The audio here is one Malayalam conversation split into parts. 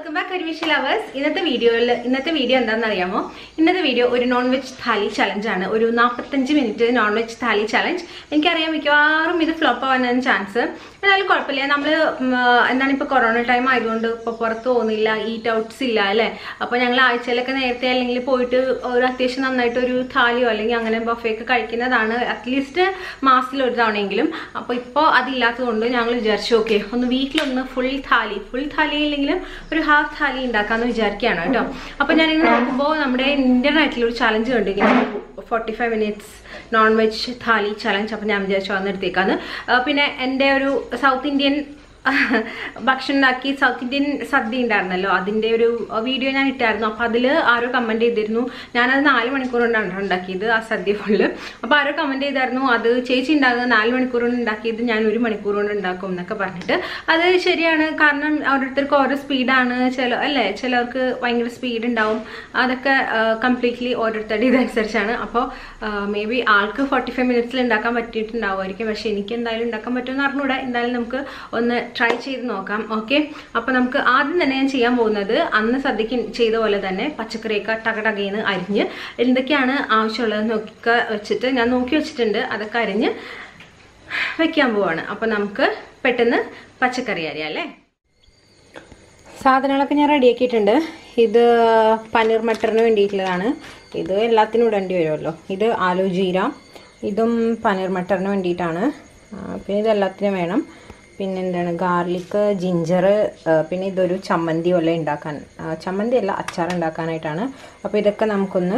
വെൽക്കം ബാക്ക് കരിവിഷ് ലവേഴ്സ് ഇന്നത്തെ വീഡിയോയിൽ ഇന്നത്തെ വീഡിയോ എന്താണെന്ന് അറിയാമോ ഇന്നത്തെ വീഡിയോ ഒരു നോൺ വെജ് താലി ചലഞ്ച് ആണ് ഒരു നാൽപ്പത്തഞ്ച് minute non veg thali challenge എനിക്കറിയാം മിക്കവാറും ഇത് ഫ്ലോപ്പ് ആവാനാണ് ചാൻസ് എന്നാലും കുഴപ്പമില്ല നമ്മൾ എന്താണ് ഇപ്പോൾ കൊറോണ ടൈം ആയതുകൊണ്ട് ഇപ്പോൾ പുറത്ത് പോകുന്നില്ല ഈറ്റ് ഔട്ട്സ് ഇല്ല അല്ലേ അപ്പോൾ ഞങ്ങൾ ആഴ്ചയിലൊക്കെ നേരത്തെ അല്ലെങ്കിൽ പോയിട്ട് ഒരു അത്യാവശ്യം നന്നായിട്ട് ഒരു താലിയോ അല്ലെങ്കിൽ അങ്ങനെ ബൊഫയൊക്കെ കഴിക്കുന്നതാണ് അറ്റ്ലീസ്റ്റ് മാസത്തിൽ ഒരു തവണയെങ്കിലും അപ്പോൾ ഇപ്പോൾ അതില്ലാത്തതുകൊണ്ട് ഞങ്ങൾ വിചാരിച്ചു ഓക്കെ ഒന്ന് വീട്ടിലൊന്ന് ഫുൾ താലി ഫുൾ താലി ഇല്ലെങ്കിലും ഒരു ഹാഫ് താലി ഉണ്ടാക്കാമെന്ന് വിചാരിക്കുകയാണ് കേട്ടോ അപ്പോൾ ഞാനിങ്ങനെ നോക്കുമ്പോൾ നമ്മുടെ ഇന്ത്യൻ ആയിട്ടുള്ള ഒരു ചലഞ്ച് കണ്ടു ഇങ്ങനെ forty five minutes non veg thali challenge അപ്പം ഞാൻ വിചാരിച്ചു വന്നെടുത്തേക്കാന്ന് പിന്നെ എൻ്റെ ഒരു സൗത്ത് ഇന്ത്യൻ ഭക്ഷണം ഉണ്ടാക്കി സൗത്ത് ഇന്ത്യൻ സദ്യ ഉണ്ടായിരുന്നല്ലോ അതിൻ്റെ ഒരു വീഡിയോ ഞാൻ ഇട്ടായിരുന്നു അപ്പോൾ അതിൽ ആരോ കമൻറ്റ് ചെയ്തിരുന്നു ഞാനത് നാല് മണിക്കൂർ കൊണ്ടാണ് ഉണ്ടാക്കിയത് ആ സദ്യ ഫുള്ള് അപ്പോൾ ആരോ കമൻറ്റ് ചെയ്തായിരുന്നു അത് ചേച്ചി ഉണ്ടാകുന്നത് നാല് മണിക്കൂർ കൊണ്ട് ഉണ്ടാക്കിയത് ഞാൻ ഒരു മണിക്കൂർ കൊണ്ട് ഉണ്ടാക്കും എന്നൊക്കെ പറഞ്ഞിട്ട് അത് ശരിയാണ് കാരണം ഓരോരുത്തർക്ക് ഓരോ സ്പീഡാണ് ചില അല്ലേ ചിലർക്ക് ഭയങ്കര സ്പീഡ് ഉണ്ടാവും അതൊക്കെ കംപ്ലീറ്റ്ലി ഓരോരുത്തരുടെ ഇതനുസരിച്ചാണ് അപ്പോൾ മേ ബി ആൾക്ക് ഫോർട്ടി ഫൈവ് മിനിറ്റ്സിൽ ഉണ്ടാക്കാൻ പറ്റിയിട്ടുണ്ടാവുമായിരിക്കും പക്ഷേ എനിക്ക് എന്തായാലും ഉണ്ടാക്കാൻ പറ്റുമെന്ന് അറിഞ്ഞൂടാ എന്തായാലും നമുക്ക് ഒന്ന് ട്രൈ ചെയ്ത് നോക്കാം ഓക്കെ അപ്പോൾ നമുക്ക് ആദ്യം തന്നെ ഞാൻ ചെയ്യാൻ പോകുന്നത് അന്ന് സദ്യക്ക് ചെയ്ത പോലെ തന്നെ പച്ചക്കറിയൊക്കെ ടകടകയെന്ന് അരിഞ്ഞ് എന്തൊക്കെയാണ് ആവശ്യമുള്ളത് നോക്കി വെച്ചിട്ട് ഞാൻ നോക്കി വെച്ചിട്ടുണ്ട് അതൊക്കെ അരിഞ്ഞ് വെക്കാൻ പോവാണ് അപ്പോൾ നമുക്ക് പെട്ടെന്ന് പച്ചക്കറി അരിയാം അല്ലേ സാധനങ്ങളൊക്കെ ഞാൻ റെഡിയാക്കിയിട്ടുണ്ട് ഇത് പനീർ മട്ടറിന് വേണ്ടിയിട്ടുള്ളതാണ് ഇത് എല്ലാത്തിനും ഇടേണ്ടി വരുമല്ലോ ഇത് ആലു ജീര ഇതും പനീർ മട്ടറിന് വേണ്ടിയിട്ടാണ് പിന്നെ ഇത് എല്ലാത്തിനും വേണം പിന്നെ എന്താണ് ഗാർലിക്ക് ജിഞ്ചർ പിന്നെ ഇതൊരു ചമ്മന്തി പോലെ ഉണ്ടാക്കാൻ ചമ്മന്തി അല്ല അച്ചാർ ഉണ്ടാക്കാനായിട്ടാണ് അപ്പോൾ ഇതൊക്കെ നമുക്കൊന്ന്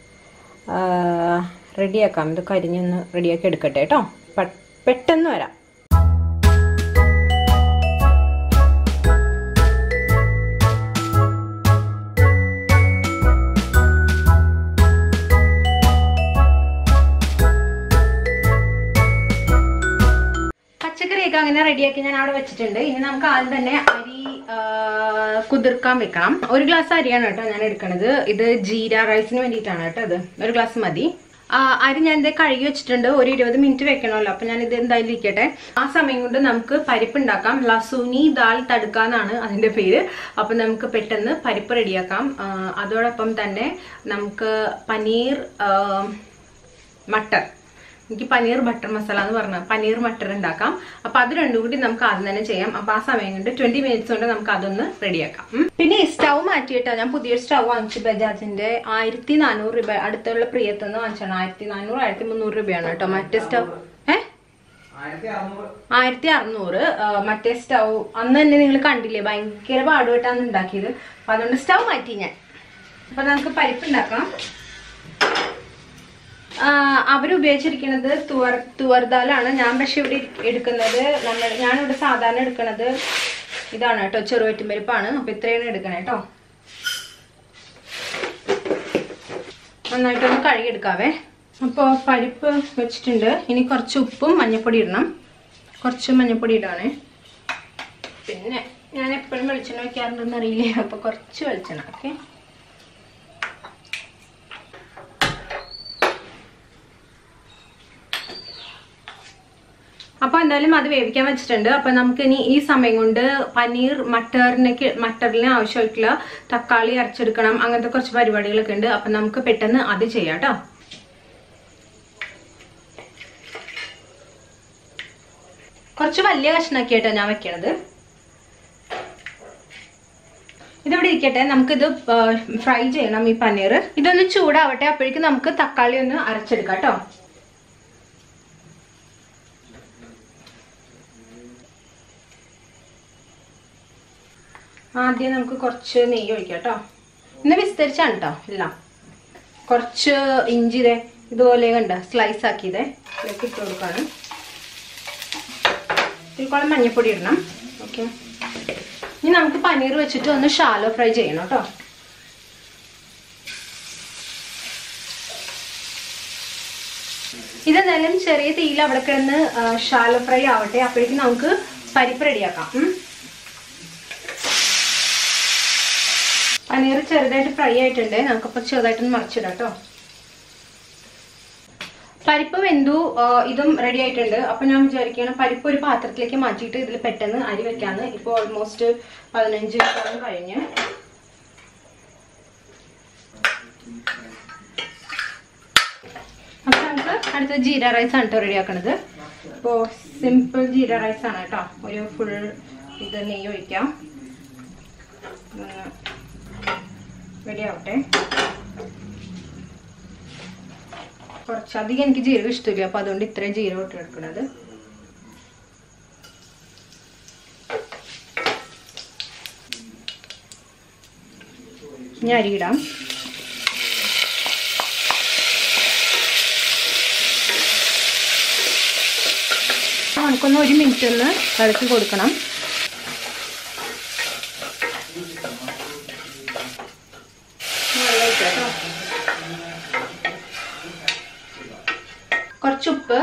റെഡിയാക്കാം ഇത് കരിഞ്ഞൊന്ന് റെഡിയാക്കി എടുക്കട്ടെ കേട്ടോ പെട്ടെന്ന് വരാം പച്ചക്കറിയൊക്കെ അങ്ങനെ റെഡിയാക്കി ഞാൻ അവിടെ വെച്ചിട്ടുണ്ട് ഇനി നമുക്ക് ആദ്യം തന്നെ അരി കുതിർക്കാൻ വെക്കണം ഒരു ഗ്ലാസ് അരിയാണ് കേട്ടോ ഞാൻ എടുക്കണത് ഇത് ജീര റൈസിന് വേണ്ടിയിട്ടാണ് കേട്ടോ ഇത് ഒരു ഗ്ലാസ് മതി അരി ഞാൻ ഇത് കഴുകി വെച്ചിട്ടുണ്ട് ഒരു ഇരുപത് മിനിറ്റ് വെക്കണമല്ലോ അപ്പൊ ഞാൻ ഇത് എന്തായാലും ഇരിക്കട്ടെ ആ സമയം കൊണ്ട് നമുക്ക് പരിപ്പ് ഉണ്ടാക്കാം ലസുനി ദാൽ തടുക്കാന്നാണ് അതിന്റെ പേര് അപ്പൊ നമുക്ക് പെട്ടെന്ന് പരിപ്പ് റെഡിയാക്കാം അതോടൊപ്പം തന്നെ നമുക്ക് പനീർ മട്ടർ എനിക്ക് പനീർ ബട്ടർ മസാല എന്ന് പറഞ്ഞ പനീർ മട്ടർ ഉണ്ടാക്കാം അപ്പൊ അത് രണ്ടും കൂടി നമുക്ക് ആദ്യം തന്നെ ചെയ്യാം അപ്പൊ ആ സമയം കൊണ്ട് ട്വന്റി മിനിറ്റ്സ് കൊണ്ട് നമുക്ക് അതൊന്ന് റെഡിയാക്കാം പിന്നെ ഈ സ്റ്റൗ മാറ്റിയിട്ടാ ഞാൻ പുതിയൊരു സ്റ്റൗ വാങ്ങിച്ചു ബജാജിന്റെ ആയിരത്തി നാനൂറ് രൂപ അടുത്തുള്ള പ്രിയത്തുനിന്ന് വാങ്ങിച്ചാണ് ആയിരത്തി നാനൂറ് ആയിരത്തി മുന്നൂറ് രൂപയാണ് കേട്ടോ മറ്റേ സ്റ്റൗ ഏഹ് ആയിരത്തി അറുന്നൂറ് മറ്റേ സ്റ്റൗ അന്ന് തന്നെ നിങ്ങൾ കണ്ടില്ലേ ഭയങ്കര പാടുപെട്ടാണ് ഉണ്ടാക്കിയത് അപ്പൊ അതുകൊണ്ട് സ്റ്റൗ മാറ്റി ഞാൻ അപ്പൊ നമുക്ക് പരിപ്പ് ഉണ്ടാക്കാം അവരുപയോഗിച്ചിരിക്കുന്നത് തുവർ തുവർദാലാണ് ഞാൻ പക്ഷെ ഇവിടെ എടുക്കുന്നത് നമ്മൾ ഞാനിവിടെ സാധാരണ എടുക്കുന്നത് ഇതാണ് കേട്ടോ ചെറുവറ്റും പരിപ്പാണ് അപ്പൊ ഇത്രയാണ് എടുക്കണേ കേട്ടോ നന്നായിട്ടൊന്ന് കഴുകിയെടുക്കാവേ അപ്പോൾ പരിപ്പ് വെച്ചിട്ടുണ്ട് ഇനി കുറച്ച് ഉപ്പും മഞ്ഞപ്പൊടി ഇടണം കുറച്ച് മഞ്ഞപ്പൊടി ഇടാണേ പിന്നെ ഞാൻ എപ്പോഴും വെളിച്ചെണ്ണ വെക്കാറുണ്ടെന്ന് അറിയില്ലേ അപ്പോൾ കുറച്ച് വെളിച്ചെണ്ണ ഓക്കെ അപ്പോൾ എന്തായാലും അത് വേവിക്കാൻ വെച്ചിട്ടുണ്ട് അപ്പോൾ നമുക്ക് ഇനി ഈ സമയം കൊണ്ട് പനീർ മട്ടറിനേക്ക് മട്ടറിന് ആവശ്യമായിട്ടുള്ള തക്കാളി അരച്ചെടുക്കണം അങ്ങനത്തെ കുറച്ച് പരിപാടികളൊക്കെ ഉണ്ട് അപ്പം നമുക്ക് പെട്ടെന്ന് അത് ചെയ്യാം കേട്ടോ കുറച്ച് വലിയ കഷ്ണാക്കിയായിട്ടാണ് ഞാൻ വെക്കണത് ഇതിവിടെ ഇരിക്കട്ടെ നമുക്കിത് ഫ്രൈ ചെയ്യണം ഈ പനീർ ഇതൊന്ന് ചൂടാവട്ടെ അപ്പോഴേക്കും നമുക്ക് തക്കാളി ഒന്ന് അരച്ചെടുക്കാം കേട്ടോ ആദ്യം നമുക്ക് കുറച്ച് നെയ്യ് ഒഴിക്കാം കേട്ടോ ഇന്ന് വിസ്തരിച്ചാണ് കേട്ടോ എല്ലാം കുറച്ച് ഇഞ്ചി ഇതേ ഇതുപോലെ കണ്ട സ്ലൈസ് ആക്കിയതേ ഇതിലേക്ക് ഇട്ട് കൊടുക്കാണ് ഇതിൽക്കോളം മഞ്ഞൾപ്പൊടി ഇടണം ഓക്കെ ഇനി നമുക്ക് പനീർ വെച്ചിട്ട് ഒന്ന് ഷാലോ ഫ്രൈ ചെയ്യണം കേട്ടോ ഇതെന്തായാലും ചെറിയ തീയിൽ അവിടെ കിടന്ന് ഷാലോ ഫ്രൈ ആവട്ടെ അപ്പോഴേക്കും നമുക്ക് പരിപ്പ് റെഡിയാക്കാം പനീർ ചെറുതായിട്ട് ഫ്രൈ ആയിട്ടുണ്ട് നമുക്കപ്പോൾ ചെറുതായിട്ടൊന്ന് മറിച്ചിടാം കേട്ടോ പരിപ്പ് വെന്തു ആ, ഇതും റെഡി ആയിട്ടുണ്ട് അപ്പൊ ഞാൻ വിചാരിക്കുകയാണ് പരിപ്പ് ഒരു പാത്രത്തിലേക്ക് മാറ്റിയിട്ട് ഇതിൽ പെട്ടെന്ന് അരി വെക്കാന്ന് ഇപ്പോൾ ഓൾമോസ്റ്റ് പതിനഞ്ച് മിനിറ്റോളം കഴിഞ്ഞ് അപ്പൊ നമുക്ക് അടുത്ത ജീര റൈസ് ആണ് കേട്ടോ റെഡി ആക്കണത് ഇപ്പോൾ സിമ്പിൾ ജീര റൈസ് ആണ് കേട്ടോ ഒരു ഫുൾ ഇത് നെയ്യ് ഒഴിക്കാം റെഡി ആവട്ടെ കുറച്ചധികം എനിക്ക് ജീരകം ഇഷ്ടമില്ല അപ്പൊ അതുകൊണ്ട് ഇത്രയും ജീരകം ഇട്ട് എടുക്കണത് ഞാൻ അരി ഇടാം നമുക്കൊന്ന് ഒരു മിനിറ്റ് ഒന്ന് ഇളക്കി കൊടുക്കണം വെള്ളം ഒഴിക്കാം കേട്ടോ. കുറച്ച് ഉപ്പ്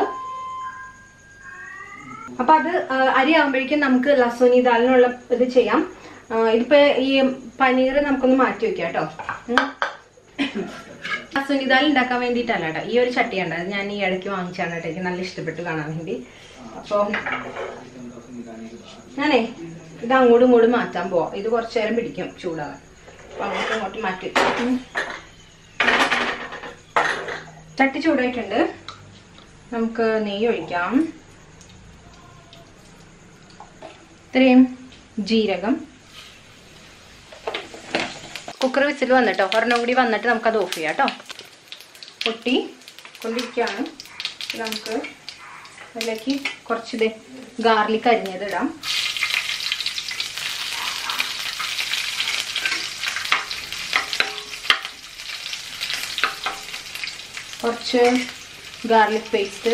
അപ്പൊ അത് ആ, അരി ആകുമ്പോഴേക്കും നമുക്ക് ലസോനി ദാലിനുള്ള ഇത് ചെയ്യാം ആ, ഇതിപ്പോ ഈ പനീർ നമുക്കൊന്ന് മാറ്റി വെക്കാം കേട്ടോ ഉം. ലസോനി ദാൽ ഉണ്ടാക്കാൻ വേണ്ടിയിട്ടല്ല കേട്ടോ ഈ ഒരു ചട്ടിയുണ്ട് അത് ഞാൻ ഈ ഇടയ്ക്ക് വാങ്ങിച്ചാണ് കേട്ടോ എനിക്ക് നല്ല ഇഷ്ടപ്പെട്ടു കാണാൻ വേണ്ടി അപ്പോൾ ഞാനേ ഇത് അങ്ങോട്ടും ഇങ്ങോട്ടും മാറ്റാൻ പോവാം ഇത് കുറച്ചു നേരം പിടിക്കും ചൂടാവാൻ അപ്പൊ അങ്ങോട്ടും ഇങ്ങോട്ടും മാറ്റി വെക്കാം. ഉം. ചട്ടി ചൂടായിട്ടുണ്ട് നമുക്ക് നെയ്യ് ഒഴിക്കാം ഇത്രയും ജീരകം കുക്കർ വിസിൽ വന്നിട്ടോ ഒരെണ്ണം കൂടി വന്നിട്ട് നമുക്കത് ഓഫ് ചെയ്യാം കേട്ടോ പൊട്ടി കൊണ്ടിരിക്കുകയാണ് ഇത് നമുക്ക് അതിലേക്ക് കുറച്ച് ഇത് ഗാർലിക് അരിഞ്ഞത് ഇടാം കുറച്ച് ഗാർലിക് പേസ്റ്റ്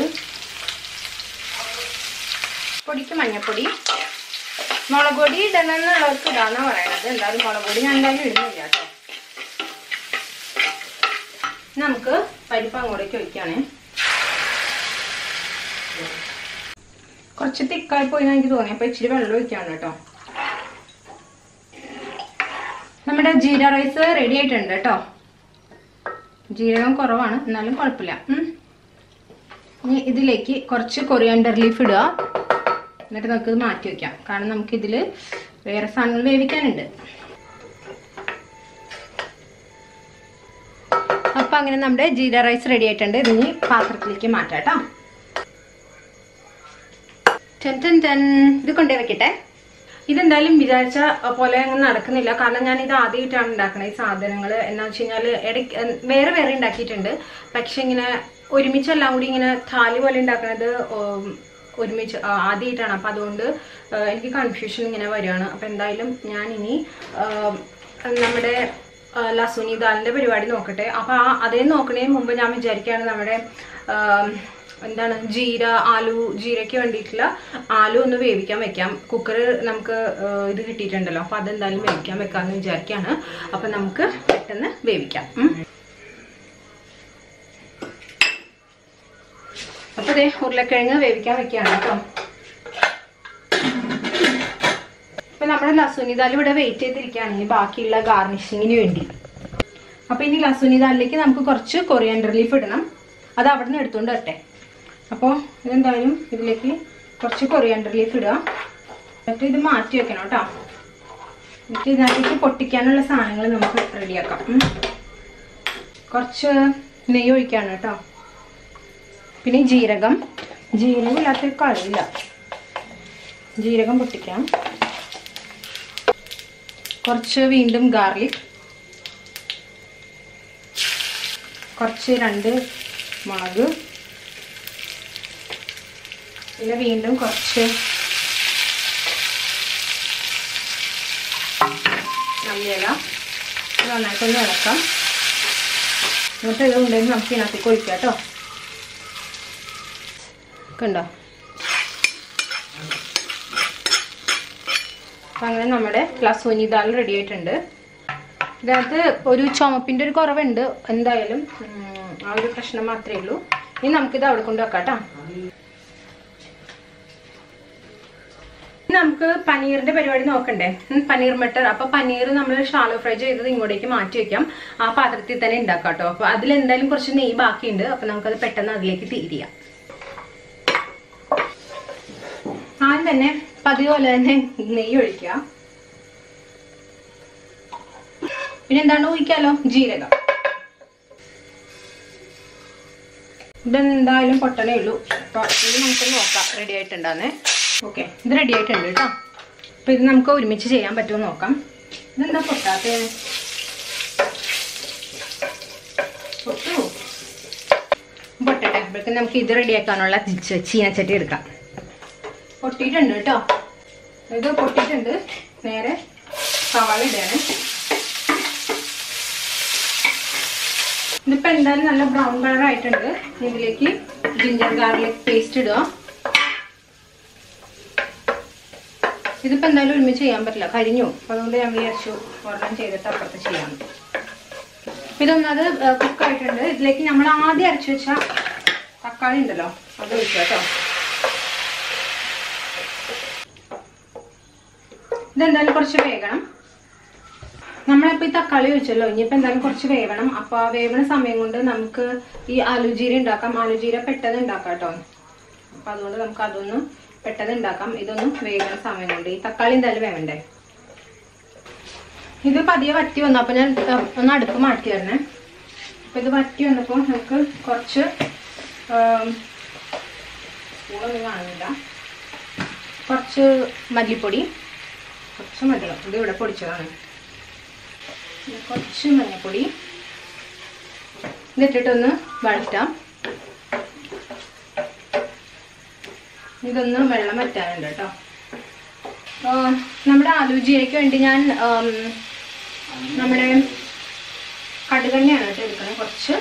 പൊടിക്ക് മഞ്ഞപ്പൊടി മുളക് പൊടി ഇടണമെന്നുള്ളവർക്ക് ഇടാന്നാ പറയണത് എന്തായാലും മുളക് പൊടി ഞാൻ എന്തായാലും ഇടുന്നില്ല കേട്ടോ നമുക്ക് പരിപ്പ് അങ്ങോട്ടേക്ക് ഒഴിക്കുകയാണേ കുറച്ച് തിക്കായി പോയി എന്ന് എനിക്ക് തോന്നി അപ്പൊ ഇച്ചിരി വെള്ളം ഒഴിക്കാണ് കേട്ടോ നമ്മുടെ ജീര റൈസ് റെഡി ആയിട്ടുണ്ട് കേട്ടോ ജീരകം കുറവാണ് എന്നാലും കുഴപ്പമില്ല ഉം. ഇനി ഇതിലേക്ക് കുറച്ച് കൊറിയാണ്ടർ ലീഫ് ഇടുക എന്നിട്ട് നമുക്ക് ഇത് മാറ്റി വെക്കാം കാരണം നമുക്ക് ഇതിൽ വേറെ സാധനങ്ങൾ വേവിക്കാനുണ്ട് അപ്പൊ അങ്ങനെ നമ്മുടെ ജീര റൈസ് റെഡി ആയിട്ടുണ്ട് ഇതിനി പാത്രത്തിലേക്ക് മാറ്റാം കേട്ടോ ടെൻ ടെൻ ടെൻ ഇത് കൊണ്ടേ വെക്കട്ടെ ഇതെന്തായാലും വിചാരിച്ച പോലെ അങ്ങ് നടക്കുന്നില്ല കാരണം ഞാൻ ഇത് ആദ്യമായിട്ടാണ് ഉണ്ടാക്കണത് ഈ സാധനങ്ങൾ എന്നാ വെച്ച് കഴിഞ്ഞാൽ ഇടയ്ക്ക് ഉം, വേറെ വേറെ ഉണ്ടാക്കിയിട്ടുണ്ട് പക്ഷെ ഇങ്ങനെ ഒരുമിച്ചെല്ലാം കൂടി ഇങ്ങനെ താലി പോലെ ഉണ്ടാക്കണത് ഉം, ഒരുമിച്ച് ആ, ആദ്യമായിട്ടാണ് അപ്പം അതുകൊണ്ട് ആ, എനിക്ക് കൺഫ്യൂഷൻ ഇങ്ങനെ വരികയാണ് അപ്പം എന്തായാലും ഞാൻ ഇനി ആ, നമ്മുടെ ആ, ലസുനി ദാലിൻ്റെ പരിപാടി നോക്കട്ടെ അപ്പം ആ അതേ നോക്കണതിന് മുമ്പ് ഞാൻ വിചാരിക്കുകയാണ് നമ്മുടെ ആ, എന്താണ് ജീര ആലു ജീരയ്ക്ക് വേണ്ടിയിട്ടുള്ള ആലു ഒന്ന് വേവിക്കാൻ വെക്കാം കുക്കർ നമുക്ക് ആ, ഇത് കിട്ടിയിട്ടുണ്ടല്ലോ അപ്പം അതെന്തായാലും വേവിക്കാൻ വെക്കാമെന്ന് വിചാരിക്കുകയാണ് അപ്പം നമുക്ക് പെട്ടെന്ന് വേവിക്കാം ഉം. അപ്പൊ ദേ ഉരുളക്കിഴങ്ങ് വേവിക്കാൻ വെക്കുകയാണ് കേട്ടോ അപ്പൊ നമ്മുടെ ലസുനി ദാൽ ഇവിടെ വെയിറ്റ് ചെയ്തിരിക്കുകയാണ് ഇനി ബാക്കിയുള്ള ഗാർണിഷിങ്ങിന് വേണ്ടി അപ്പൊ ഇനി ലസുനി ദാലിലേക്ക് നമുക്ക് കുറച്ച് കൊറിയാണ്ടർ ലീഫ് ഇടണം അത് അവിടെ നിന്ന് എടുത്തുകൊണ്ട് വരട്ടെ അപ്പോൾ ഇതെന്തായാലും ഇതിലേക്ക് കുറച്ച് കൊറിയാണ്ടർ ലീഫ് ഇടുക എന്നിട്ട് ഇത് മാറ്റി വെക്കണം കേട്ടോ എന്നിട്ട് ഇതിനകത്തേക്ക് പൊട്ടിക്കാനുള്ള സാധനങ്ങൾ നമുക്ക് റെഡിയാക്കാം ഉം. കുറച്ച് നെയ്യ് ഒഴിക്കാണ് കേട്ടോ പിന്നെ ജീരകം ജീരകം ഇല്ലാത്ത കളിയില്ല ജീരകം പൊട്ടിക്കാം കുറച്ച് വീണ്ടും ഗാർലിക് കുറച്ച് രണ്ട് മുളക് പിന്നെ വീണ്ടും കുറച്ച് മല്ലിയില ഇത് നന്നായിട്ടൊന്ന് ഇളക്കാം എന്നിട്ട് ഇത് ഉണ്ടെങ്കിൽ നമുക്ക് ഇതിനകത്തേക്ക് ഒഴിക്കാം കേട്ടോ കണ്ടോ അപ്പം അങ്ങനെ നമ്മുടെ ലസൂനി ദാൽ റെഡി ആയിട്ടുണ്ട് ഇതിനകത്ത് ഒരു ചുമപ്പിൻ്റെ ഒരു കുറവുണ്ട് എന്തായാലും ഉം, ആ ഒരു പ്രശ്നം മാത്രമേ ഉള്ളൂ ഇനി നമുക്കിത് അവിടെ കൊണ്ട് വെക്കാം കേട്ടോ നമുക്ക് പനീറിന്റെ പരിപാടി നോക്കണ്ടേ ഉം, പനീർ മട്ടർ അപ്പൊ പനീർ നമ്മൾ ഷാലോ ഫ്രൈ ചെയ്തത് ഇങ്ങോട്ടേക്ക് മാറ്റി വെക്കാം ആ പാത്രത്തിൽ തന്നെ ഉണ്ടാക്കാം കേട്ടോ അപ്പൊ അതിൽ എന്തായാലും കുറച്ച് നെയ്യ് ബാക്കിയുണ്ട് അപ്പൊ നമുക്കത് പെട്ടെന്ന് അതിലേക്ക് തിരിയാം ആദ്യം തന്നെ പതിവ് പോലെ തന്നെ നെയ്യ് ഒഴിക്കുക പിന്നെ എന്താണ് ഒഴിക്കാലോ ജീരകം ഇതെന്തായാലും പൊട്ടണേ ഉള്ളൂ അപ്പൊ ഇത് നമുക്ക് നോക്കാം റെഡി ആയിട്ടുണ്ടാന്നേ ഓക്കെ ഇത് റെഡി ആയിട്ടുണ്ട് കേട്ടോ അപ്പൊ ഇത് നമുക്ക് ഒരുമിച്ച് ചെയ്യാൻ പറ്റുമോ നോക്കാം ഇതെന്താ പൊട്ടാത്ത പൊട്ടു പൊട്ടട്ടെ അപ്പോഴത്തേക്ക് നമുക്ക് ഇത് റെഡിയാക്കാനുള്ള ച- ചീനച്ചട്ടി എടുക്കാം പൊട്ടിയിട്ടുണ്ട് കേട്ടോ ഇത് പൊട്ടിയിട്ടുണ്ട് നേരെ സവാള ഇടുകയാണ് ഇതിപ്പോ എന്തായാലും നല്ല ബ്രൗൺ കളർ ആയിട്ടുണ്ട് ഇതിലേക്ക് ജിഞ്ചർ ഗാർലിക് പേസ്റ്റ് ഇടുക ഇതിപ്പോ എന്തായാലും ഒരുമിച്ച് ചെയ്യാൻ പറ്റില്ല കരിഞ്ഞു അപ്പൊ അതുകൊണ്ട് ഞാൻ വിചാരിച്ചു ഒരെണ്ണം ചെയ്തിട്ട് അപ്പുറത്ത് ചെയ്യാം അപ്പൊ ഇതൊന്നത് കുക്ക് ആയിട്ടുണ്ട് ഇതിലേക്ക് നമ്മൾ ആദ്യം അരച്ചു വെച്ച തക്കാളി ഉണ്ടല്ലോ അത് ഒഴിക്കുക കേട്ടോ ഇതെന്തായാലും കുറച്ച് വേഗണം നമ്മളിപ്പോ ഈ തക്കാളി ഒഴിച്ചല്ലോ ഇനിയിപ്പോ എന്തായാലും കുറച്ച് വേവണം അപ്പൊ ആ വേവണ സമയം കൊണ്ട് നമുക്ക് ഈ ആലുജീര ഉണ്ടാക്കാം ആലുജീര പെട്ടെന്ന് ഉണ്ടാക്കാം കേട്ടോ അപ്പൊ അതുകൊണ്ട് നമുക്ക് അതൊന്ന് പെട്ടെന്ന് ഉണ്ടാക്കാം ഇതൊന്ന് വേവണ സമയം കൊണ്ട് ഈ തക്കാളി എന്തായാലും വേവണ്ടേ ഇത് പതിയെ വറ്റി വന്നു അപ്പൊ ഞാൻ ഏഹ്, ഒന്ന് അടുപ്പ് മാറ്റി തരണേ അപ്പൊ ഇത് വറ്റി വന്നപ്പോ നമുക്ക് കുറച്ച് ഏം, സ്പൂണൊന്നും കാണുന്നില്ല കുറച്ച് മല്ലിപ്പൊടി കുറച്ച് മതിയോ ഇത് ഇവിടെ പൊടിച്ചതാണ് പിന്നെ കുറച്ച് മഞ്ഞൾപ്പൊടി ഇതിട്ടിട്ടൊന്ന് വഴറ്റാം ഇതൊന്ന് വെള്ളം വറ്റാനുണ്ട് കേട്ടോ ആ, നമ്മുടെ ആലൂജിയയ്ക്ക് വേണ്ടി ഞാൻ ആം, നമ്മുടെ കടുകെണ്ണയാണ് കേട്ടോ എടുക്കണേ കുറച്ച്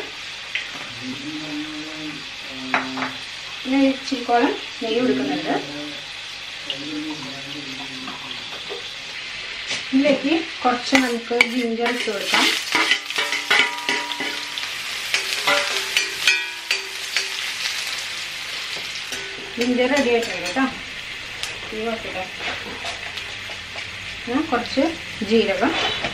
പിന്നെ ഇച്ചിരിക്കോളം നെയ്യ് കൊടുക്കുന്നുണ്ട് ഇതിലേക്ക് കുറച്ച് നമുക്ക് ജിഞ്ചർ ഇട്ട് കൊടുക്കാം ജിഞ്ചർ റെഡി ആയിട്ടുണ്ട് കേട്ടോ ഇത് നോക്കട്ടെ ഞാൻ കുറച്ച് ജീരകം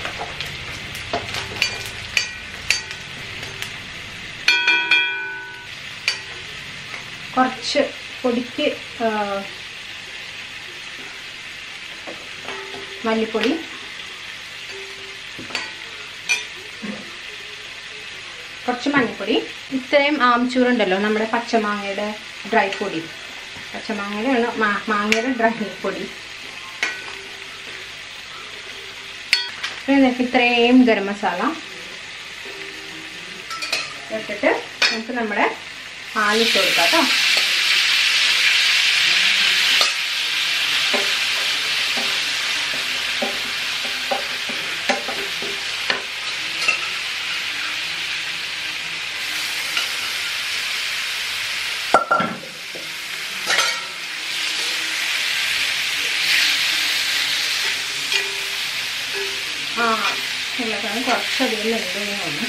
കുറച്ച് പൊടിക്ക് ആ, മല്ലിപ്പൊടി കുറച്ച് മഞ്ഞൾപ്പൊടി ഇത്രയും ആംചൂറുണ്ടല്ലോ നമ്മുടെ പച്ചമാങ്ങയുടെ ഡ്രൈ പൊടി പച്ചമാങ്ങയുടെ മാ- മാങ്ങയുടെ ഡ്രൈ പൊടി പിന്നെ നമുക്ക് ഇത്രയും ഗരം മസാല ഇട്ടിട്ട് നമുക്ക് നമ്മുടെ പാലിട്ട് കൊടുക്കാം കേട്ടോ ആ ഉരുളക്കിഴങ്ങ് കുറച്ചധികം വെന്ത് തോന്നുന്നു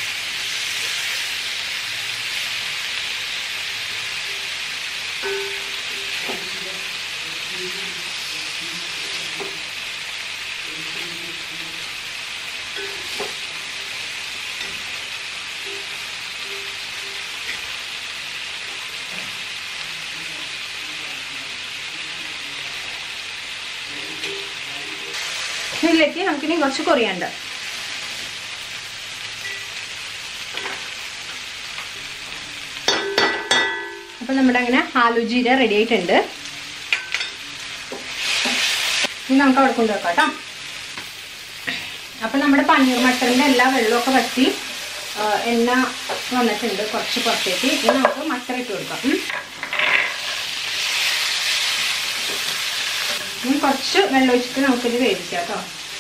ഇതിലേക്ക് നമുക്കിനി കുറച്ച് കൊറിയാണ്ട് അപ്പൊ നമ്മുടെ അങ്ങനെ ആലു ജീര റെഡി ആയിട്ടുണ്ട് ഇനി നമുക്ക് അവിടെ കൊണ്ടുവെക്കാം കേട്ടോ അപ്പൊ നമ്മുടെ പനീർ മട്ടറിന്റെ എല്ലാ വെള്ളമൊക്കെ വറ്റി ആ, എണ്ണ വന്നിട്ടുണ്ട് കുറച്ച് പുറത്തേക്ക് ഇനി നമുക്ക് മട്ടർ ഇട്ട് കൊടുക്കാം ഉം. ഇനി കുറച്ച് വെള്ളം ഒഴിച്ചിട്ട് നമുക്കിത് വേവിക്കാം കേട്ടോ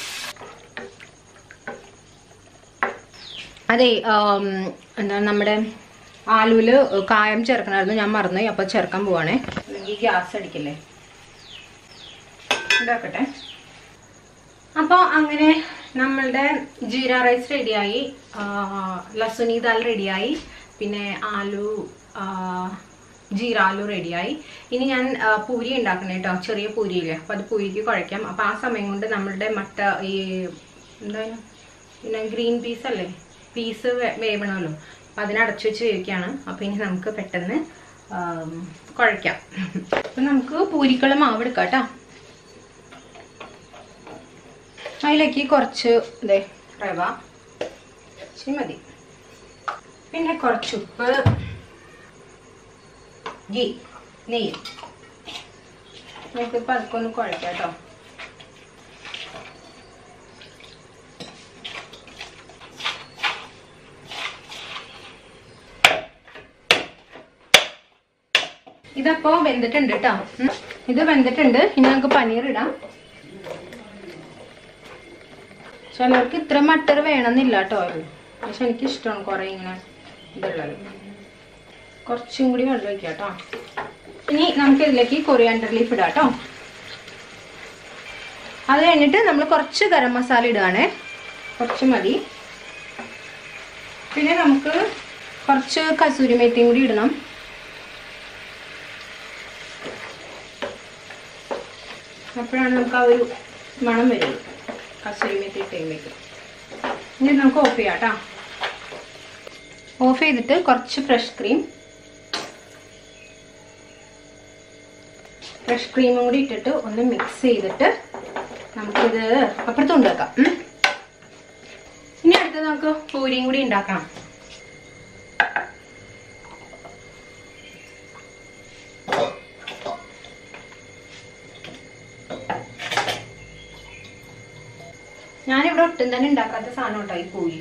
അതെ ആം, എന്താ നമ്മുടെ ആലുവില് കായം ചേർക്കണമായിരുന്നു ഞാൻ മറന്നുപോയി അപ്പൊ ചേർക്കാൻ പോവാണേ അല്ലെങ്കിൽ ഗ്യാസ് അടിക്കല്ലേ ഇതാക്കട്ടെ അപ്പോൾ അങ്ങനെ നമ്മളുടെ ജീര റൈസ് റെഡിയായി ലസുനി ദാൽ റെഡിയായി പിന്നെ ആലു ആ, ജീരാലു റെഡിയായി ഇനി ഞാൻ ആ, പൂരി ഉണ്ടാക്കണം കേട്ടോ ചെറിയ പൂരിയില്ലേ അപ്പോൾ അത് പൂരിക്ക് കുഴയ്ക്കാം അപ്പോൾ ആ സമയം കൊണ്ട് നമ്മളുടെ മട്ട ഈ എന്താണ് പിന്നെ ഗ്രീൻ പീസ് അല്ലേ പീസ് വേവണമല്ലോ അപ്പം അതിനെ അടച്ചു വെച്ച് വേവിക്കുകയാണ് അപ്പോൾ ഇനി നമുക്ക് പെട്ടെന്ന് ആം, കുഴയ്ക്കാം അപ്പം നമുക്ക് പൂരിക്കുള്ള മാവ് എടുക്കാം കേട്ടോ അതിലേക്ക് കുറച്ച് ഇതേ റവ ഇച്ചിരി മതി പിന്നെ കുറച്ച് ഉപ്പ് ഗീ നെയ്യ് നമുക്കിപ്പോൾ അതൊക്കെ ഒന്ന് കുഴക്കാം കേട്ടോ ഇതപ്പോ വെന്തിട്ടുണ്ട് കേട്ടോ ഉം. ഇത് വെന്തിട്ടുണ്ട് ഇനി നമുക്ക് പനീർ ഇടാം ചിലർക്ക് ഇത്ര മട്ടർ വേണമെന്നില്ല കേട്ടോ അത് പക്ഷെ എനിക്ക് ഇഷ്ടമാണ് കുറെ ഇങ്ങനെ ഇതുള്ളത് കുറച്ചും കൂടി വെള്ളം ഒഴിക്കാം കേട്ടോ ഇനി നമുക്ക് ഇതിലേക്ക് കൊറിയാൻഡർ ലീഫ് ഇടാം കേട്ടോ അത് കഴിഞ്ഞിട്ട് നമ്മൾ കുറച്ച് ഗരം മസാല ഇടുകയാണേ കുറച്ച് മതി പിന്നെ നമുക്ക് കുറച്ച് കസൂരി മേത്തിയും കൂടി ഇടണം അപ്പോഴാണ് നമുക്ക് ആ ഒരു മണം വരുന്നത് കസൂരി മേത്തി ഇട്ടുമ്പോഴേക്കും ഇനി നമുക്ക് ഓഫ് ചെയ്യാം കേട്ടോ ഓഫ് ചെയ്തിട്ട് കുറച്ച് ഫ്രഷ് ക്രീം ഫ്രഷ് ക്രീമും കൂടി ഇട്ടിട്ട് ഒന്ന് മിക്സ് ചെയ്തിട്ട് നമുക്കിത് അപ്പുറത്ത് കൊണ്ടുവെക്കാം ഉം. ഇനി അടുത്തത് നമുക്ക് പൂരിയും കൂടി ഉണ്ടാക്കണം ഞാനിവിടെ ഒട്ടും തന്നെ ഉണ്ടാക്കാത്ത സാധനം കേട്ടോ ഈ പൂരി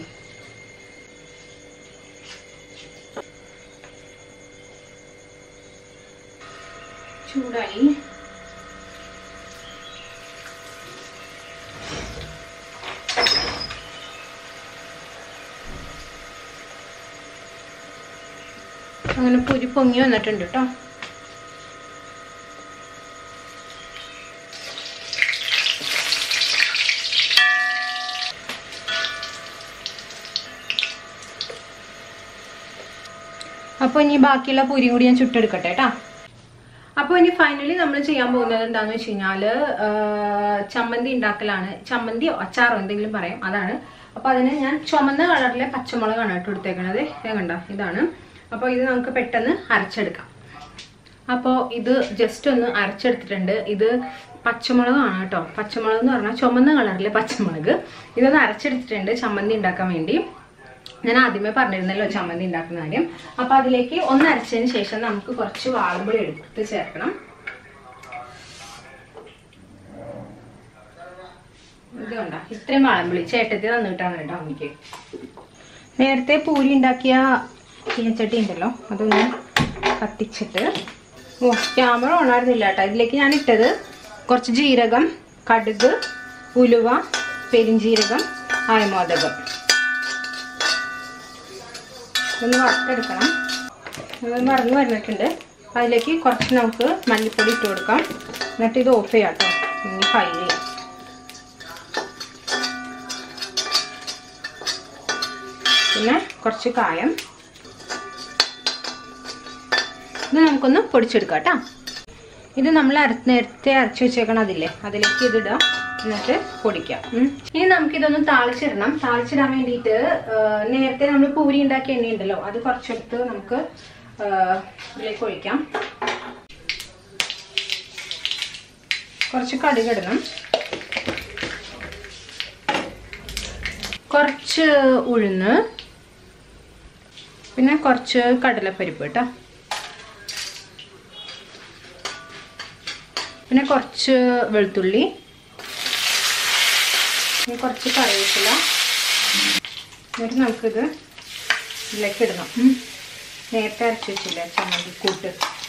ചൂടായി അങ്ങനെ പൊരി പൊങ്ങി വന്നിട്ടുണ്ട് കേട്ടോ അപ്പോൾ ഇനി ബാക്കിയുള്ള പൂരിയും കൂടി ഞാൻ ചുട്ടെടുക്കട്ടെ കേട്ടോ അപ്പോൾ ഇനി ഫൈനലി നമ്മൾ ചെയ്യാൻ പോകുന്നത് എന്താന്ന് വെച്ച് കഴിഞ്ഞാൽ ചമ്മന്തി ഉണ്ടാക്കലാണ് ചമ്മന്തിയോ അച്ചാറോ എന്തെങ്കിലും പറയാം അതാണ് അപ്പോൾ അതിന് ഞാൻ ചുമന്ന കളറിലെ പച്ചമുളകാണ് കേട്ടോ എടുത്തേക്കണത് ഇത് കണ്ടോ ഇതാണ് അപ്പോൾ ഇത് നമുക്ക് പെട്ടെന്ന് അരച്ചെടുക്കാം അപ്പോൾ ഇത് ജസ്റ്റ് ഒന്ന് അരച്ചെടുത്തിട്ടുണ്ട് ഇത് പച്ചമുളകാണ് കേട്ടോ പച്ചമുളക് എന്ന് പറഞ്ഞാൽ ചുമന്ന കളറിലെ പച്ചമുളക് ഇതൊന്ന് അരച്ചെടുത്തിട്ടുണ്ട് ചമ്മന്തി ഉണ്ടാക്കാൻ വേണ്ടി ഞാൻ ആദ്യമേ പറഞ്ഞിരുന്നല്ലോ ചമ്മന്തി ഉണ്ടാക്കുന്ന കാര്യം അപ്പൊ അതിലേക്ക് ഒന്ന് അരച്ചതിന് ശേഷം നമുക്ക് കുറച്ച് വാളമ്പുളി എടുത്ത് ചേർക്കണം ഇത് കണ്ടോ ഇത്രയും വാളമ്പുളി ചേട്ടത്തി തന്നിട്ടാണ് കേട്ടോ അമ്മയ്ക്ക് നേരത്തെ പൂരി ഉണ്ടാക്കിയ ചീനച്ചട്ടി ഉണ്ടല്ലോ അതൊന്ന് കത്തിച്ചിട്ട് ഓ ക്യാമറ ഓണായിരുന്നില്ല കേട്ടോ ഇതിലേക്ക് ഞാൻ ഇട്ടത് കുറച്ച് ജീരകം കടുക് ഉലുവ പെരിഞ്ജീരകം ആയമോദകം ഒന്ന് വറുത്തെടുക്കണം അത് മറന്നു വരുന്നിട്ടുണ്ട് അതിലേക്ക് കുറച്ച് നമുക്ക് മല്ലിപ്പൊടി ഇട്ട് കൊടുക്കാം എന്നിട്ട് ഇത് ഓഫ് ചെയ്യാം കേട്ടോ ഇനി ഫ്രൈ ചെയ്യാം പിന്നെ കുറച്ച് കായം ഇത് നമുക്കൊന്ന് പൊടിച്ചെടുക്കാം കേട്ടോ ഇത് നമ്മൾ അര നേരത്തെ അരച്ച് വെച്ചേക്കണം അതില്ലേ അതിലേക്ക് ഇതിടാം എന്നിട്ട് പൊടിക്കാം ഉം. ഇനി നമുക്കിതൊന്ന് താളിച്ചിടണം താളിച്ചിടാൻ വേണ്ടിയിട്ട് ആ, നേരത്തെ നമ്മൾ പൂരി ഉണ്ടാക്കിയ എണ്ണയുണ്ടല്ലോ അത് കുറച്ചെടുത്ത് നമുക്ക് ആ, ഇതിലേക്ക് ഒഴിക്കാം കുറച്ച് കടുക് ഇടണം കുറച്ച് ഉഴുന്ന് പിന്നെ കുറച്ച് കടലപ്പരിപ്പ് കേട്ടോ പിന്നെ കുറച്ച് വെളുത്തുള്ളി പിന്നെ കുറച്ച് കറിവേപ്പില എന്നിട്ട് നമുക്കിത് ഇതിലേക്ക് ഇടണം ഉം. നേരത്തെ അരച്ച് വെച്ചില്ലേ ചമ്മന്തി കൂട്ട്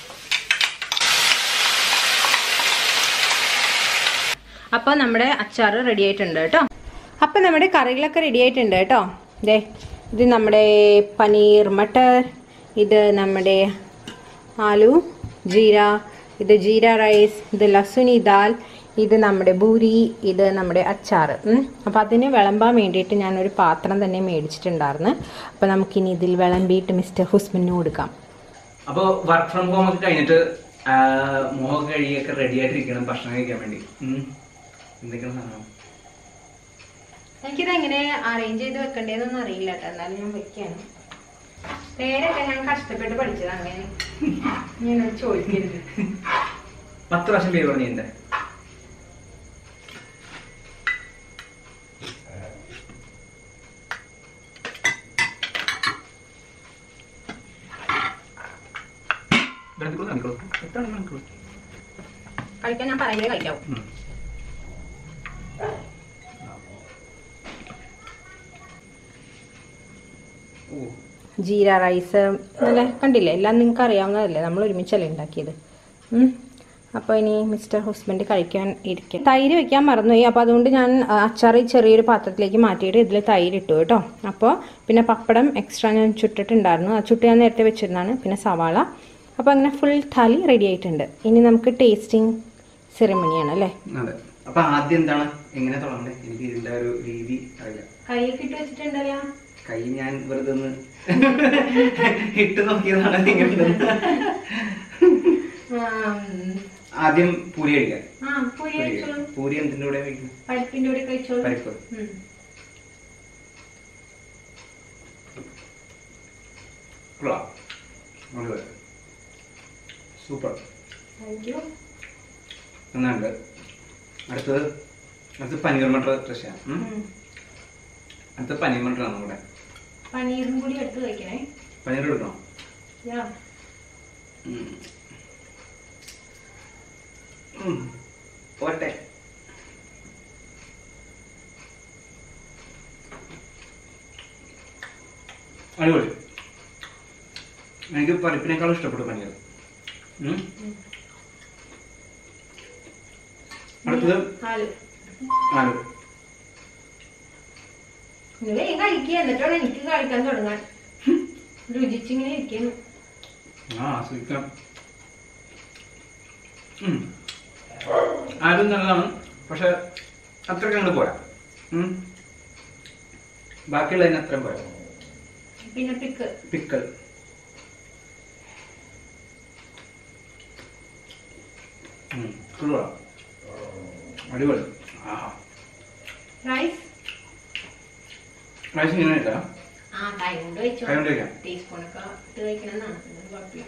അപ്പോൾ നമ്മുടെ അച്ചാർ റെഡി ആയിട്ടുണ്ട് കേട്ടോ അപ്പോൾ നമ്മുടെ കറികളൊക്കെ റെഡി ആയിട്ടുണ്ട് കേട്ടോ ദേ ഇത് നമ്മുടെ പനീർ മട്ടർ ഇത് നമ്മുടെ ആലു ജീര ഇത് ജീര റൈസ് ഇത് ലസുനി ദാൽ ഇത് നമ്മുടെ ബൂരി ഇത് നമ്മുടെ അച്ചാർ അപ്പോൾ അതിന് വിളമ്പാൻ വേണ്ടിയിട്ട് ഞാനൊരു പാത്രം തന്നെ മേടിച്ചിട്ടുണ്ടായിരുന്നു അപ്പോൾ നമുക്കിനി ഇതിൽ വിളമ്പിയിട്ട് മിസ്റ്റർ ഹുസ്മിന് കൊടുക്കാം അപ്പൊ വർക്ക് ഫ്രം ഹോം ഒക്കെ കഴിഞ്ഞിട്ട് ആ, മുഖമൊക്കെ കഴുകിയൊക്കെ റെഡി ആയിട്ടിരിക്കണം ഭക്ഷണം കഴിക്കാൻ വേണ്ടി ഉം. എന്തൊക്കെയാണ് സാധനം എനിക്കിത് എങ്ങനെ അറേഞ്ച് ചെയ്ത് വെക്കണ്ടേന്നൊന്നും അറിയില്ല കേട്ടോ എന്നാലും ഞാൻ വെക്കാണ് പേരൊക്കെ ഞാൻ കഷ്ടപ്പെട്ട് പഠിച്ചത് അങ്ങനെ ഞാൻ ചോദിക്കരുത് പത്ത് പ്രാവശ്യം പേര് പറഞ്ഞു എന്റെ കഴിക്കാൻ ഞാൻ പറയുന്നത് കഴിക്കാവും ജീര റൈസ് നല്ല കണ്ടില്ലേ എല്ലാം നിങ്ങൾക്ക് അറിയാവുന്നതല്ലേ നമ്മൾ ഒരുമിച്ചല്ലേ ഉണ്ടാക്കിയത് അപ്പോൾ ഇനി മിസ്റ്റർ ഹസ്ബൻഡ് കഴിക്കാൻ ഇരിക്കും തൈര് വെക്കാൻ മറന്നുപോയി അപ്പോൾ അതുകൊണ്ട് ഞാൻ ആ, അച്ചാർ ഈ ചെറിയൊരു പാത്രത്തിലേക്ക് മാറ്റിയിട്ട് ഇതിൽ തൈര് ഇട്ടു കേട്ടോ അപ്പോൾ പിന്നെ പപ്പടം എക്സ്ട്രാ ഞാൻ ചുട്ടിട്ടുണ്ടായിരുന്നു ആ ചുട്ട് ഞാൻ നേരത്തെ വെച്ചിരുന്നതാണ് പിന്നെ സവാള അപ്പോൾ അങ്ങനെ ഫുൾ താലി റെഡി ആയിട്ടുണ്ട് ഇനി നമുക്ക് ടേസ്റ്റിംഗ് സെറിമണിയാണ് അല്ലേ അതെ അപ്പൊ ആദ്യം എന്താണ് എങ്ങനെ തുടങ്ങണ്ടേ എനിക്ക് ഇതിന്റെ ഒരു രീതി അറിയില്ല കൈയൊക്കെ ഇട്ട് വെച്ചിട്ടുണ്ടല്ലോ കൈ ഞാൻ വെറുതെ ഒന്ന് ഇട്ട് നോക്കിയതാണ് എങ്ങനെയുണ്ടെന്ന്. ആദ്യം പൂരി കഴിക്കാൻ ആ പൂരി പൂരി കഴിച്ചോളൂ പൂരി എന്തിന്റെ കൂടെ കഴിക്കും പരിപ്പിന്റെ കൂടെ കഴിച്ചോളൂ പരിപ്പ് ഉം. കൊള്ളാം അടിപൊളി സൂപ്പർ താങ്ക് യു നന്നുണ്ട് അടുത്തത് അടുത്തത് പനീർ മട്ടർ റഷ്യാണ് ഉം. അടുത്തത് പനീർ മട്ടറാണ് നമ്മുടെ പനീറും കൂടി എടുത്ത് കഴിക്കണേ പനീർ എടുക്കണോ യാ ഉം. ഉം. പോരട്ടെ അടിപൊളി എനിക്ക് പരിപ്പിനേക്കാളും ഇഷ്ടപ്പെട്ടു പനീർ ഉം. അടുത്തത് ആലു ആലു നിങ്ങൾ വേഗം കഴിക്കുക എന്നിട്ടാണ് എനിക്ക് കഴിക്കാൻ തുടങ്ങാൻ രുചിച്ചിങ്ങനെ ഇരിക്കുന്നു ആ ആസ്വദിക്കാം ഉം. ആരും നല്ലതാണ് പക്ഷെ അത്രയ്ക്ക് അങ്ങോട്ട് പോരാ ഉം. ബാക്കിയുള്ളതിന് അത്രയും പോരാ പിന്നെ പിക്ക് പിക്കൽ ഉം. കൊള്ളാം. അടിപൊളി ആഹാ റൈസ് റൈസ് ഇങ്ങനെ ഇട്ടാ ആ കൈ കൊണ്ട് വെച്ചോ കൈ കൊണ്ട് കഴിക്കാം ടീസ്പൂണൊക്കെ ഇട്ട് കഴിക്കണമെന്നാണ് ഒന്നും കുഴപ്പമില്ല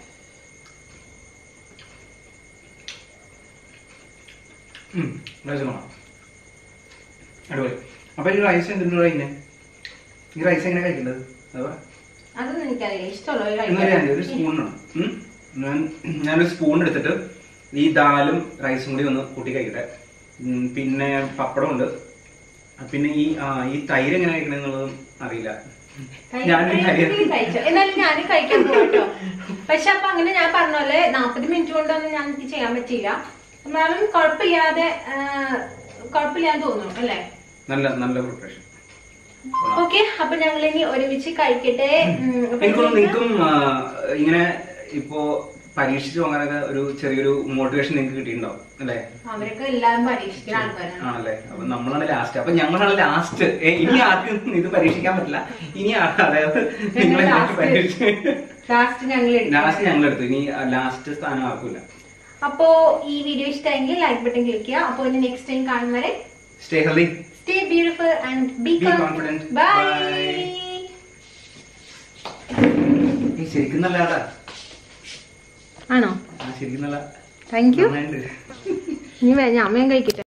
ഉം. റൈസ് വേണം അടിപൊളി അപ്പൊ ഈ റൈസ് എന്തിൻ്റെ കഴിക്കുന്നത് ഈ റൈസ് എങ്ങനെ കഴിക്കേണ്ടത് അതാ അതൊന്നും എനിക്കറിയില്ല ഇഷ്ടമുള്ള എന്നൊരു കാര്യം, ഒരു സ്പൂണാണ് ഉം. ഞാൻ ഞാനൊരു സ്പൂൺ എടുത്തിട്ട് ഈ ദാലും റൈസും കൂടി ഒന്ന് കൂട്ടി കഴിക്കട്ടെ ഉം, പിന്നെ പപ്പടം ഉണ്ട് പിന്നെ ഈ ആ, ഈ തൈര് എങ്ങനെ കഴിക്കണമെന്നുള്ളതും അറിയില്ല ഞാനും തൈര് കഴിച്ചു എന്നാലും ഞാനും കഴിക്കാൻ പോകട്ടോ പക്ഷെ അപ്പൊ അങ്ങനെ ഞാൻ പറഞ്ഞ പോലെ നാപ്പത് മിനിറ്റ് കൊണ്ടൊന്നും ഞാൻ എനിക്ക് ചെയ്യാൻ പറ്റിയില്ല എന്നാലും കുഴപ്പമില്ലാതെ ആ, കുഴപ്പമില്ലാന്ന് തോന്നുന്നു അല്ലേ നല്ല നല്ല പ്രിപ്പറേഷൻ ഓക്കെ അപ്പൊ ഞങ്ങൾ ഇനി ഒരുമിച്ച് കഴിക്കട്ടെ ഉം, അപ്പൊ എനിക്കൊന്നും നിങ്ങൾക്ക് നിങ്ങൾക്കും ആ, ഇങ്ങനെ ഇപ്പോ പരീക്ഷിച്ചു പോകാനൊക്കെ ഒരു ചെറിയൊരു മോട്ടിവേഷൻ നിങ്ങൾക്ക് കിട്ടിയിട്ടുണ്ടാവും അല്ലേ അവരൊക്കെ എല്ലാവരും പരീക്ഷിക്കുന്ന ആൾക്കാരാണ് ആണല്ലേ അപ്പൊ നമ്മളാണ് ലാസ്റ്റ് അപ്പൊ ഞങ്ങളാണ് ലാസ്റ്റ് ഇനി ആർക്കും ഇത് പരീക്ഷിക്കാൻ പറ്റില്ല ഇനി ആ- അതായത് നിങ്ങൾ last. പരീക്ഷിച്ച് ലാസ്റ്റ് ഞങ്ങൾ ലാസ്റ്റ് ഞങ്ങൾ എടുത്തു ഇനി ലാസ്റ്റ് സ്ഥാനം ആർക്കില്ല അപ്പോ ഈ വീഡിയോ ഇഷ്ടമെങ്കിൽ ലൈക്ക് ബട്ടൺ ക്ലിക്ക് ചെയ്യുക അപ്പൊ ഇനി നെക്സ്റ്റ് ടൈം കാണും വരെ stay healthy stay beautiful and be Be confident. Bye Bye. ശരിക്കും നല്ല ആടാ ആണോ ആ ശരിക്കും നല്ല താങ്ക് യു നന്നായിട്ടുണ്ട് ഇനി വേ- ഞാൻ വേഗം കഴിക്കട്ടെ